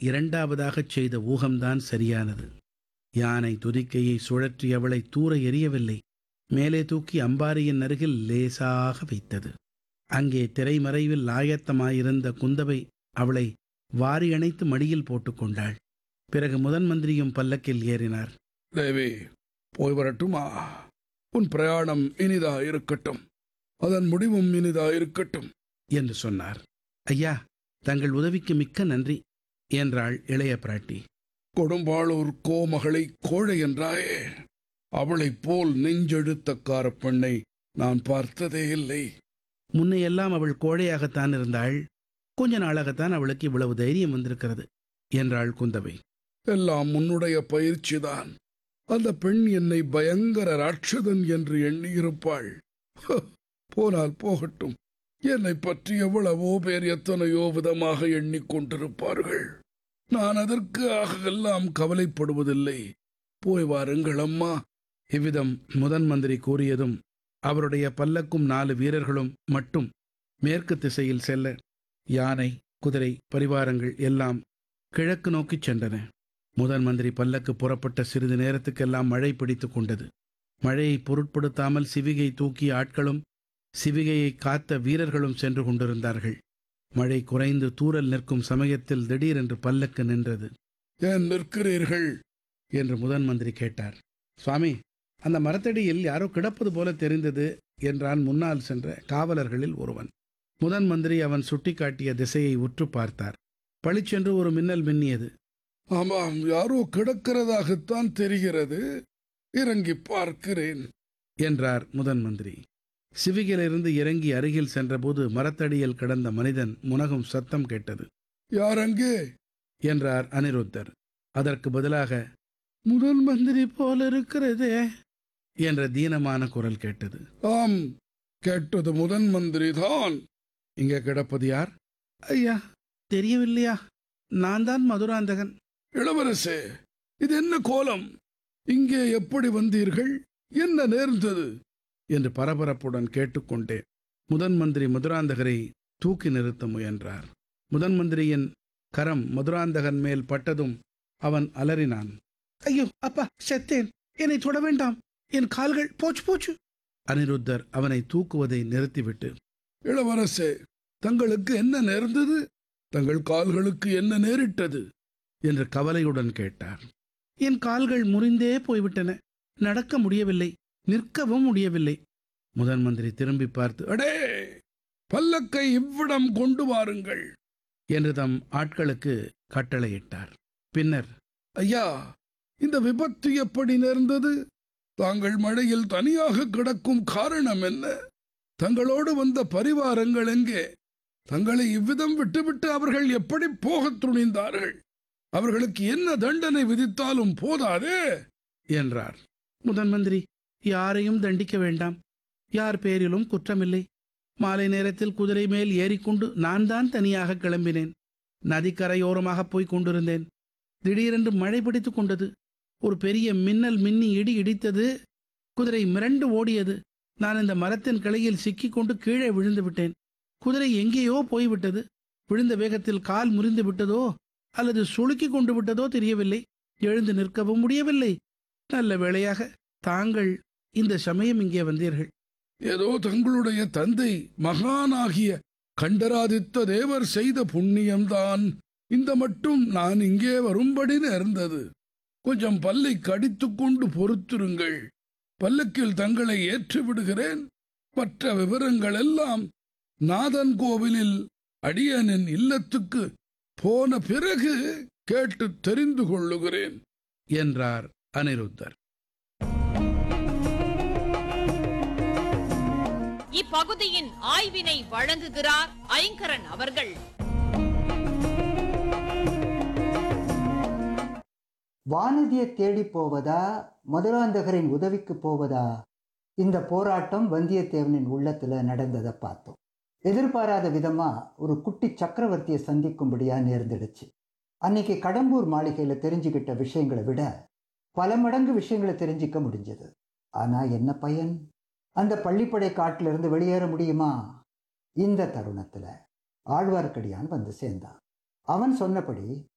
இரண்டாவதாகச் செய்த ஊகம்தான் சரியானது யானை துதிக்கையை சுழற்றி அவளை தூர எறியவில்லை மேலே தூக்கி அம்பாரியின் அருகில் லேசாக வைத்தது அங்கே திரைமறைவில் ஆயத்தமாயிருந்த குந்தவை அவளை வாரி அணைத்து மடியில் போட்டுக்கொண்டாள் பிறகு முதன் மந்திரியும் பல்லக்கில் ஏறினார் தேவி போய் வரட்டுமா உன் பிரயாணம் இனிதா இருக்கட்டும் அதன் முடிவும் இனிதா இருக்கட்டும் என்று சொன்னார் ஐயா தங்கள் உதவிக்கு மிக்க நன்றி என்றாள் இளைய பிராட்டி கொடும்பாளூர் கோமகளை கோழை என்றாயே அவளைப் போல் நெஞ்செழுத்தக்கார பெண்ணை நான் பார்த்ததே இல்லை முன்னையெல்லாம் அவள் கோழையாகத்தான் இருந்தாள் கொஞ்ச நாளாகத்தான் அவளுக்கு இவ்வளவு தைரியம் வந்திருக்கிறது என்றாள் குந்தவை எல்லாம் உன்னுடைய பயிற்சிதான் அந்த பெண் என்னை பயங்கர ராட்சதன் என்று எண்ணியிருப்பாள் ஹ, போனால் போகட்டும் என்னை பற்றி எவ்வளவோ பேர் எத்தனையோ விதமாக எண்ணிக்கொண்டிருப்பார்கள் நான் அதற்கு எல்லாம் கவலைப்படுவதில்லை போய் வாருங்கள் அம்மா இவ்விதம் முதன் மந்திரி கூறியதும் அவருடைய பல்லக்கும் நாலு வீரர்களும் மட்டும் மேற்கு திசையில் செல்ல யானை குதிரை பரிவாரங்கள் எல்லாம் கிழக்கு நோக்கிச் சென்றன முதன் மந்திரி பல்லக்கு புறப்பட்ட சிறிது நேரத்துக்கெல்லாம் மழை பிடித்துக் கொண்டது மழையை பொருட்படுத்தாமல் சிவிகை தூக்கிய ஆட்களும் சிவிகையை காத்த வீரர்களும் சென்று கொண்டிருந்தார்கள் மழை குறைந்து தூறல் நிற்கும் சமயத்தில் திடீரென்று பல்லக்கு நின்றது ஏன் நிற்கிறீர்கள் என்று முதன் மந்திரி கேட்டார் சுவாமி அந்த மரத்தடியில் யாரோ கிடப்பது போல தெரிந்தது என்றான் முன்னால் சென்ற காவலர்களில் ஒருவன் முதன் மந்திரி அவன் சுட்டிக்காட்டிய திசையை உற்று பார்த்தார் பளிச்சென்று ஒரு மின்னல் மின்னியது ஆமாம் யாரோ கிடக்கிறதாகத்தான் தெரிகிறது இறங்கி பார்க்கிறேன் என்றார் முதன் மந்திரி சிவிகிலிருந்து இறங்கி அருகில் சென்றபோது மரத்தடியில் கிடந்த மனிதன் முனகும் சத்தம் கேட்டது யார் அங்கே என்றார் அனிருத்தர் அதற்கு பதிலாக முதன் மந்திரி போல இருக்கிறதே என்ற தீனமான குரல் கேட்டது ஆம் கேட்டது முதன் மந்திரி தான் இங்கே கிடப்பது யார் ஐயா தெரியவில்லையா நான் தான் மதுராந்தகன் இளவரசே இது என்ன கோலம் இங்கே எப்படி வந்தீர்கள் என்ன நேர்ந்தது என்று பரபரப்புடன் கேட்டுக்கொண்டேன் முதன் மந்திரி மதுராந்தகரை தூக்கி நிறுத்த முயன்றார் முதன் மந்திரியின் கரம் மதுராந்தகன் மேல் பட்டதும் அவன் அலறினான் ஐயோ அப்பா செத்தேன் என்னை தொட வேண்டாம் என் கால்கள் போச்சு போச்சு அனிருத்தர் அவனை தூக்குவதை நிறுத்திவிட்டு இளவரசே தங்களுக்கு என்ன நேர்ந்தது தங்கள் கால்களுக்கு என்ன நேரிட்டது என்று கவலையுடன் கேட்டார் என் கால்கள் முறிந்தே போய்விட்டன நடக்க முடியவில்லை நிற்கவும் முடியவில்லை முதன் மந்திரி திரும்பி பார்த்து அடே பல்லக்கை இவ்விடம் கொண்டு வாருங்கள் என்று தம் ஆட்களுக்கு கட்டளையிட்டார் பின்னர் ஐயா இந்த விபத்து எப்படி நேர்ந்தது தாங்கள் மழையில் தனியாக கிடக்கும் காரணம் என்ன தங்களோடு வந்த பரிவாரங்கள் எங்கே தங்களை இவ்விதம் விட்டுவிட்டு அவர்கள் எப்படி போகத் துணிந்தார்கள் அவர்களுக்கு என்ன தண்டனை விதித்தாலும் போதாதே என்றார் முதன் மந்திரி யாரையும் தண்டிக்க வேண்டாம் யார் பேரிலும் குற்றமில்லை மாலை நேரத்தில் குதிரை மேல் ஏறிக்கொண்டு நான் தான் தனியாக கிளம்பினேன் நதிக்கரையோரமாக போய்க் கொண்டிருந்தேன் திடீரென்று மழை பிடித்துக் கொண்டது ஒரு பெரிய மின்னல் மின்னி இடி இடித்தது குதிரை மிரண்டு ஓடியது நான் இந்த மரத்தின் கிளையில் சிக்கிக்கொண்டு கீழே விழுந்து விட்டேன் குதிரை எங்கேயோ போய்விட்டது விழுந்த வேகத்தில் கால் முறிந்து விட்டதோ அல்லது சுளுக்கி கொண்டு விட்டதோ தெரியவில்லை எழுந்து நிற்கவும் முடியவில்லை நல்ல வேளையாக தாங்கள் இந்த சமயம் இங்கே வந்தீர்கள் ஏதோ தங்களுடைய தந்தை மகானாகிய கண்டராதித்த தேவர் செய்த புண்ணியம்தான் இந்த மட்டும் நான் இங்கே வரும்படி நேர்ந்தது கொஞ்சம் பல்லை கடித்துக் கொண்டு பொறுத்திருங்கள் பல்லக்கில் தங்களை ஏற்றி விடுகிறேன் மற்ற விவரங்கள் எல்லாம் நாதன் கோவிலில் அடியனின் இல்லத்துக்கு போன பிறகு கேட்டு தெரிந்து கொள்ளுகிறேன் என்றார் அனிருத்தர் இப்பகுதியின் ஆய்வினை வழங்குகிறார் ஐங்கரன் அவர்கள் வானதியை தேடி போவதா மதுராந்தகரின் உதவிக்கு போவதா இந்த போராட்டம் வந்தியத்தேவனின் உள்ளத்துல நடந்ததை பார்த்தோம் எதிர்பாராத விதமா ஒரு குட்டி சக்கரவர்த்தியை சந்திக்கும்படியா நேர்ந்துடுச்சு அன்னைக்கு கடம்பூர் மாளிகையில தெரிஞ்சுக்கிட்ட விஷயங்களை விட பல மடங்கு விஷயங்களை தெரிஞ்சிக்க முடிஞ்சது ஆனா என்ன பயன் அந்த பள்ளிப்படை காட்டில இருந்து வெளியேற முடியுமா இந்த தருணத்துல ஆழ்வார்க்கடியான் வந்து சேர்ந்தான் அவன் சொன்னபடி